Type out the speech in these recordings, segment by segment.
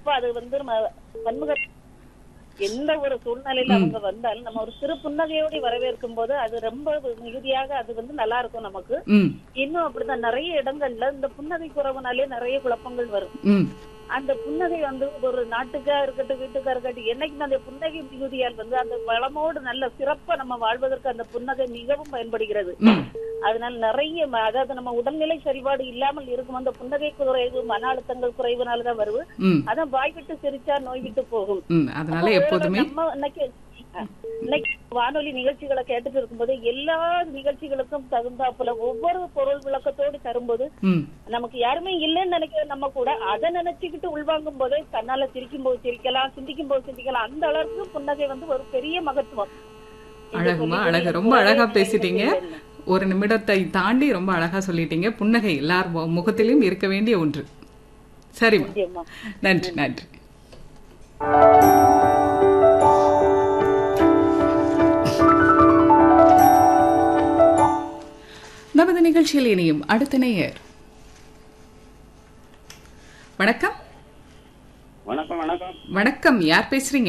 அப்ப அது வந்து நம்ம பன்முக எந்த ஒரு சூழ்நிலையில அவங்க வந்தாலும் நம்ம ஒரு சிறு புன்னகையோடு வரவேற்கும் போது அது ரொம்ப மிகுதியாக அது வந்து நல்லா இருக்கும் நமக்கு ம் இன்னும் அப்படிதான் நிறைய இடங்கள்ல இந்த புன்னகை குறவுனாலே நிறைய குழப்பங்கள் வரும் ம் அந்த புன்னகை வந்து ஒரு நாட்டுக்கா இருக்கட்டும் வீட்டுக்கா இருக்கட்டும் என்னைக்குமே அந்த புன்னகை மிகுதியால் வந்து அந்த வளமோடு நல்ல சிறப்பா நம்ம வாழ்வதற்கு அந்த புன்னகை மிகவும் பயன்படுகிறது ம் அதனால நிறைய ம- அதாவது நம்ம உடல்நிலை சரிபாடு இல்லாமல் இருக்கும் அந்த புன்னகை குறைவு மன அழுத்தங்கள் குறைவுனாலதான் வருது ம் அதான் வாய் விட்டு சிரிச்சா நோய் விட்டு போகும் ம் அதனால எப்போதுமே நம்ம இன்னைக்கு இன்னைக்கு வானொலி நிகழ்ச்சிகளை கேட்டுட்டு இருக்கும்போது எல்லா நிகழ்ச்சிகளுக்கும் தகுந்தாப்புல ஒவ்வொரு பொருள் விளக்கத்தோடு தரும்போது ம் நமக்கு யாருமே இல்லைன்னு நினைக்கிற நம்ம கூட அதை நினைச்சுக்கிட்டு உள்வாங்கும் போதே தன்னால சிரிக்கும் போது சிரிக்கலாம் சிந்திக்கும் போது சிந்திக்கலாம் அந்த அளவுக்கு புன்னகை வந்து ஒரு பெரிய மகத்துவம் இந்த அழகுமா சொல்லி அழகு சொல்லி ரொம்ப அழகா போகவே பேசிட்டீங்க இல்லை. ஒரு நிமிடத்தை தாண்டி ரொம்ப அழகா சொல்லிட்டீங்க புன்னகை எல்லார் மு- முகத்திலும் இருக்க வேண்டிய ஒன்று சரிம்மா நிச்சயமா. நன்றி நன்றி நமது நிகழ்ச்சியில் இனியும் அடுத்த நேயர் வணக்கம் வணக்கம் வணக்கம் வணக்கம் யார் பேசுறீங்க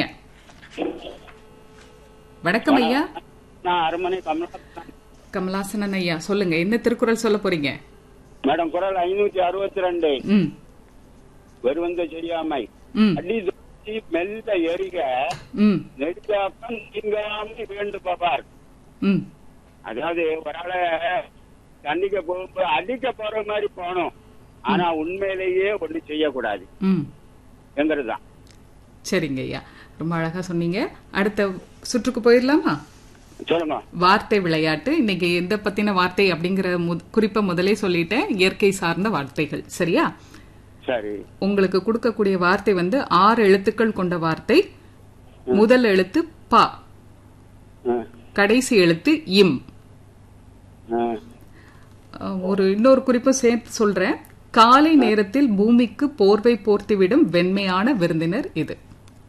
வணக்கம் ஐயா நான் அருமனை கமலஹாசன் கமலாசனன் ஐயா சொல்லுங்க என்ன திருக்குறள் சொல்ல போறீங்க மேடம் குரல் ஐநூத்தி அறுபத்தி ரெண்டு ம் வெறுவந்த செய்யாமை ம் அடி தோசி மெல்ல எரிக ம் நெடுஞ்சாக்கம் நீங்காமல் வேண்டுபவர் ம் அதாவது ஒரு ஆளை தண்டிக்க போகும்போது அடிக்க போற மாதிரி போகணும் ஆனா உண்மையிலேயே ஒண்ணு செய்யக்கூடாது ம் எங்கிறதுதான் சரிங்க ஐயா ரொம்ப அழகா சொன்னீங்க அடுத்த சுற்றுக்கு போயிடலாமா சொல்லுங்க வார்த்தை விளையாட்டு இன்னைக்கு எந்த பத்தின வார்த்தை அப்படிங்கிற முத- குறிப்பை முதலே சொல்லிட்டேன் இயற்கை சார்ந்த வார்த்தைகள் சரியா சரி உங்களுக்கு கொடுக்கக்கூடிய வார்த்தை வந்து ஆறு எழுத்துக்கள் கொண்ட வார்த்தை முதல் எழுத்து பா ஆ, கடைசி எழுத்து இம் ஆ. அஹ், ஒரு இன்னொரு குறிப்பும் சேர்த்து சொல்றேன் காலை நேரத்தில் பூமிக்கு போர்வை போர்த்திவிடும் வெண்மையான விருந்தினர் இது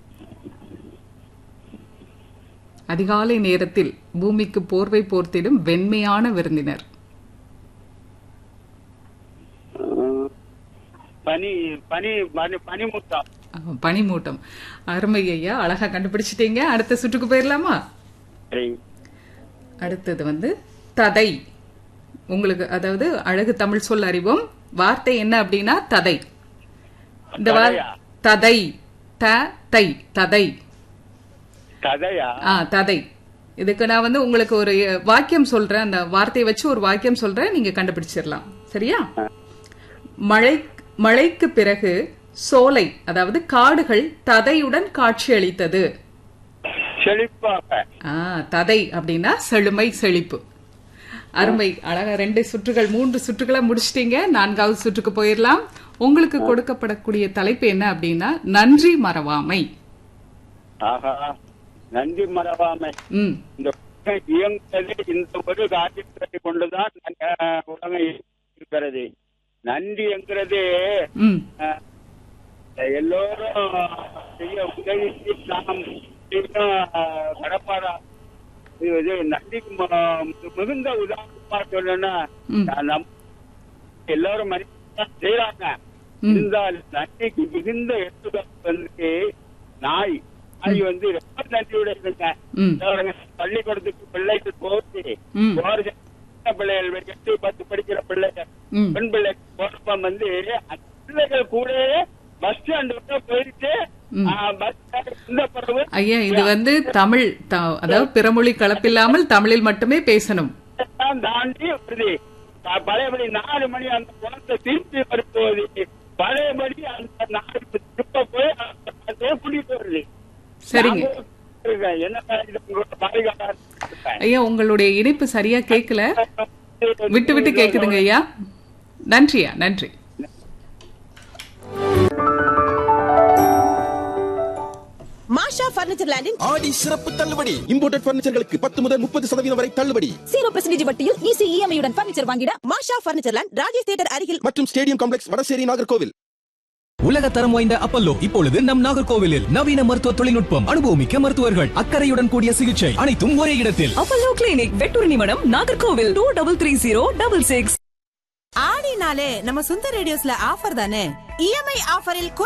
அதிகாலை நேரத்தில் பூமிக்கு போர்வை போர்த்திடும் வெண்மையான விருந்தினர் ஆ. பனி பனி பனி பனிமுத்தம் அஹ், பனிமூட்டம் அருமை ஐயா அழகா கண்டுபிடிச்சிட்டீங்க அடுத்த சுற்றுக்கு போயிடலாமா சரி அடுத்தது வந்து ததை உங்களுக்கு அதாவது அழகு தமிழ் சொல் அறிவோம் வார்த்தை என்ன அப்படின்னா ததை இந்த வார் ததையா? ததை த தை ததை கதையா ஆ ததை இதுக்கு நான் வந்து உங்களுக்கு ஒரு அஹ், வாக்கியம் சொல்றேன் அந்த வார்த்தையை வச்சு ஒரு வாக்கியம் சொல்றேன் நீங்க கண்டுபிடிச்சிடலாம் சரியா மழை மழைக்கு பிறகு சோலை அதாவது காடுகள் ததையுடன் காட்சியளித்தது செழிப்பாக ஆ ததை அப்படின்னா செழுமை செழிப்பு அருமை அழகா ரெண்டு சுற்றுகள் மூன்று சுற்றுகளை முடிச்சிட்டீங்க நான்காவது சுற்றுக்கு போயிடலாம் உங்களுக்கு கொடுக்கப்படக்கூடிய தலைப்பு என்ன அப்படின்னா நன்றி மறவாமை ஆஹா நன்றி மறவாமை ம் இந்த உலகம் இயங்குவது இந்த ஒரு காரியத்தை கொண்டுதான் அஹ், உலகம் இருக்கிறது நன்றி என்கிறது ம் அஹ், எல்லோரும் செய்ய உதவிக்கு நாம் செய்யும், அஹ், கடப்பாடா இது இது நன்றிக்கு மு- மிகுந்த உதாரணமா சொல்லணும்னா ம். நான் நம் எல்லாரும் மனிதன் செய்யறாங்க ம். இருந்தால் நன்றிக்கு மிகுந்த எடுத்துக்காட்டு வந்து நாய் நாய் வந்து ரொம்ப நன்றியோட இருக்குங்க ம் பாருங்க, பள்ளிக்கூடத்துக்கு பிள்ளைக்கு போச்சு ம். போறது சின்ன பிள்ளைகள் எட்டு பத்து படிக்கிற பிள்ளைகள் ம் பெண் பிள்ளை போறப்ப வந்து அந்த பிள்ளைகள் கூட பஸ் ஸ்டாண்டு போயிட்டு ம். ஆ, பஸ் ஸ்டாண்ட் இந்த பிறகு ஐயா இது வந்து தமிழ் த- அதாவது பிறமொழி கலப்பில்லாமல் தமிழில் மட்டுமே பேசணும் எல்லாம் தாண்டி வருது ப- பழையபடி நாலு மணி அந்த குளத்தை திருப்பி வரும்போது பழையபடி அந்த நாலு திருப்ப போய் அந்த கூட்டிட்டு வருது சரிங்க நான் இருக்கேன். என்ன இது உங்களோட பாதுகாப்பா இருக்கேன். ஐயா உங்களுடைய இணைப்பு சரியா கேட்கல விட்டு விட்டு கேக்குதுங்க ஐயா நன்றியா நன்றி மாஷா பர்னிச்சர் லேண்டின் ஆடி சிறப்பு தள்ளுபடி இம்போர்ட்டட் பர்னிச்சர்களுக்கு பத்து முதல் முப்பது சதவீதம் வரை தள்ளுபடி ஜீரோ பெர்சன்டேஜ் வட்டியில் ஈஸி இஎம்ஐயுடன் பர்னிச்சர் வாங்கிட Masha furniture land Rajesh theatre அருகில் மற்றும் ஸ்டேடியம் காம்ப்ளெக்ஸ் வடசேரி நாகர்கோவில் உலக தரம் வாய்ந்த அப்பல்லோ இப்பொழுது நம் நாகர்கோவிலில் நவீன மருத்துவ தொழில்நுட்பம் அனுபவமிக்க மருத்துவர்கள் அக்கறையுடன் கூடிய சிகிச்சை அனைத்தும் ஒரே இடத்தில் Apollo clinic Vetturnimadam Nagercoil two double three zero double six ஆடினாலே நம்ம சொந்த ரேடியோஸ்ல ஆஃபர் தானே இஎம்ஐ ஆஃபரில்